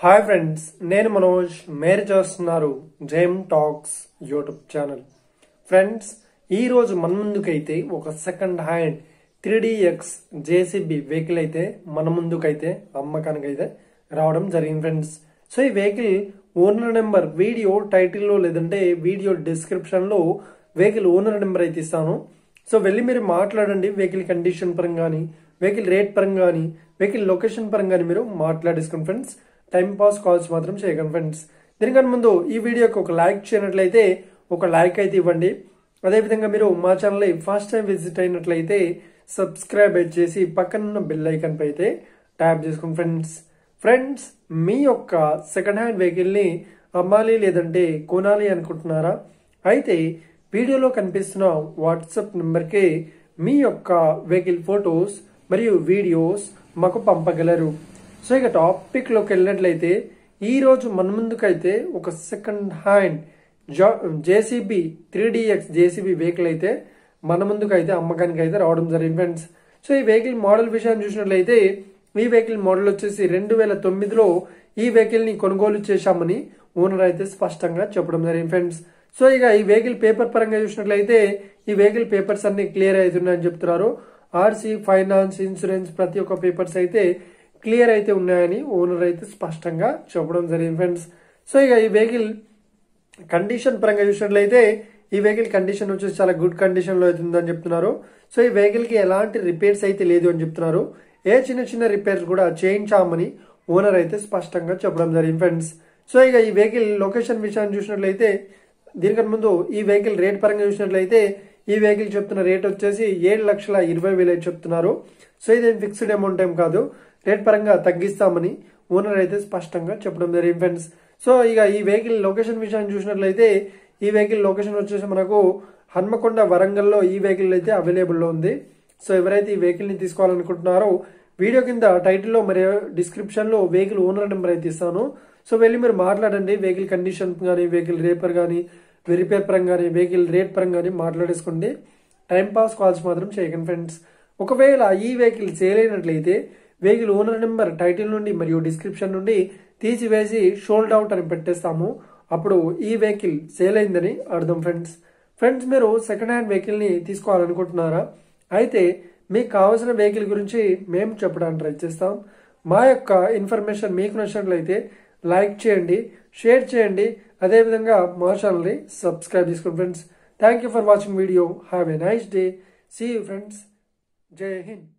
hi friends నేను మనోజ్ మీరు చూస్తున్నారు జేమ్ టాక్స్ యూట్యూబ్ ఛానల్ ఫ్రెండ్స్ ఈ రోజు మన ముందుకైతే ఒక second hand three D X JCB vehicle అయితే మన ముందుకైతే అమ్మకానికి అయితే రావడం జరిగింది ఫ్రెండ్స్ సో ఈ వెహికల్ ఓనర్ నెంబర్ వీడియో టైటిల్లో లేదంటే వీడియో డిస్క్రిప్షన్లో వెహికల్ ఓనర్ నెంబర్ అయితే ఇస్తాను సో వెళ్ళి మీరు మాట్లాడండి వెహికల్ కండిషన్ పరంగా కానీ వెహికల్ రేట్ పరంగా కానీ వెహికల్ లొకేషన్ పరంగా కానీ మీరు మాట్లాడేసుకోండి ఫ్రెండ్స్ టైం పాస్ కాల్స్ మాత్రం చేయకండి ఫ్రెండ్స్ దీనికన్నా ముందు ఈ వీడియోకి ఒక లైక్ చేయనట్లయితే ఒక లైక్ అయితే ఇవ్వండి అదేవిధంగా మీరు మా ఛానల్ ఫస్ట్ టైం విజిట్ అయినట్లయితే సబ్స్క్రైబ్ చేసి పక్కనున్న బెల్ ఐకన్ పై అయితే ట్యాప్ చేసుకోండి ఫ్రెండ్స్ ఫ్రెండ్స్ మీ యొక్క సెకండ్ హ్యాండ్ వెహికల్ని అమ్మాలి లేదంటే కొనాలి అనుకుంటున్నారా అయితే వీడియోలో కనిపిస్తున్న వాట్సాప్ నెంబర్కి మీ యొక్క వెహికల్ ఫొటోస్ మరియు వీడియోస్ మాకు పంపగలరు సో ఇక టాపిక్లోకి వెళ్ళినట్లయితే ఈ రోజు మన ముందుకైతే ఒక సెకండ్ హ్యాండ్ జా JCB three D X JCB vehicle అయితే మన ముందుకైతే అమ్మకానికి అయితే రావడం జరిగింది ఫ్రెండ్స్ సో ఈ వెహికల్ మోడల్ విషయాన్ని చూసినట్లయితే ఈ వెహికల్ మోడల్ వచ్చేసి రెండు వేల తొమ్మిదిలో ఈ వెహికల్ ని కొనుగోలు చేశామని ఓనర్ అయితే స్పష్టంగా చెప్పడం జరిగింది ఫ్రెండ్స్ సో ఇక ఈ వెహికల్ పేపర్ పరంగా చూసినట్లయితే ఈ వెహికల్ పేపర్స్ అన్ని క్లియర్ అవుతున్నాయని చెప్తున్నారు ఆర్సీ ఫైనాన్స్ ఇన్సూరెన్స్ ప్రతి ఒక్క పేపర్స్ అయితే క్లియర్ అయితే ఉన్నాయని ఓనర్ అయితే స్పష్టంగా చెప్పడం జరిగింది ఫ్రెండ్స్ సో ఇక ఈ వెహికల్ కండిషన్ పరంగా చూసినట్లయితే ఈ వెహికల్ కండిషన్ వచ్చేసి చాలా గుడ్ కండిషన్ లో అవుతుందని చెప్తున్నారు సో ఈ వెహికల్ కి ఎలాంటి రిపేర్స్ అయితే లేదు అని చెప్తున్నారు ఏ చిన్న చిన్న రిపేర్స్ కూడా చేయించామని ఓనర్ అయితే స్పష్టంగా చెప్పడం జరిగింది ఫ్రెండ్స్ సో ఇక ఈ వెహికల్ లొకేషన్ విషయాన్ని చూసినట్లయితే దీనికన్నా ముందు ఈ వెహికల్ రేట్ పరంగా చూసినట్లయితే ఈ వెహికల్ చెప్తున్న రేట్ వచ్చేసి ఏడు లక్షల ఇరవై వేలు అయితే చెప్తున్నారు సో ఇదేం ఫిక్స్డ్ అమౌంట్ ఏం కాదు రేట్ పరంగా తగ్గిస్తామని ఓనర్ అయితే స్పష్టంగా చెప్పడం జరిగింది ఫ్రెండ్స్ సో ఇక ఈ వెహికల్ లొకేషన్ విషయాన్ని చూసినట్లయితే ఈ వెహికల్ లొకేషన్ వచ్చేసి మనకు హన్మకొండ వరంగల్లో ఈ వెహికల్ అయితే అవైలబుల్లో ఉంది సో ఎవరైతే ఈ వెహికల్ ని తీసుకోవాలనుకుంటున్నారో వీడియో కింద టైటిల్లో మరియు డిస్క్రిప్షన్ లో వెహికల్ ఓనర్ నెంబర్ అయితే ఇస్తాను సో వెళ్ళి మీరు మాట్లాడండి వెహికల్ కండిషన్ కానీ వెహికల్ రేపర్ కానీ రిపేర్ పరంగా కానీ వెహికల్ రేట్ పరంగా కానీ మాట్లాడేసుకోండి టైం పాస్ కాల్స్ మాత్రం చేయకండి ఫ్రెండ్స్ ఒకవేళ ఈ వెహికల్ సేల్ అయినట్లయితే వెహికల్ ఓనర్ నెంబర్ టైటిల్ నుండి మరియు డిస్క్రిప్షన్ నుండి తీసివేసి షోల్డ్ అవుట్ అని పెట్టేస్తాము అప్పుడు ఈ వెహికల్ సేల్ అయిందని అర్థం ఫ్రెండ్స్ ఫ్రెండ్స్ మీరు సెకండ్ హ్యాండ్ వెహికల్ ని తీసుకోవాలనుకుంటున్నారా అయితే మీకు కావాల్సిన వెహికల్ గురించి మేము చెప్పడానికి ట్రై చేస్తాం మా యొక్క ఇన్ఫర్మేషన్ మీకు నచ్చినట్లయితే లైక్ చేయండి షేర్ చేయండి అదేవిధంగా మా ఛానల్ని సబ్స్క్రైబ్ చేసుకోండి friends thank you for watching video have a nice day see you friends జై హింద్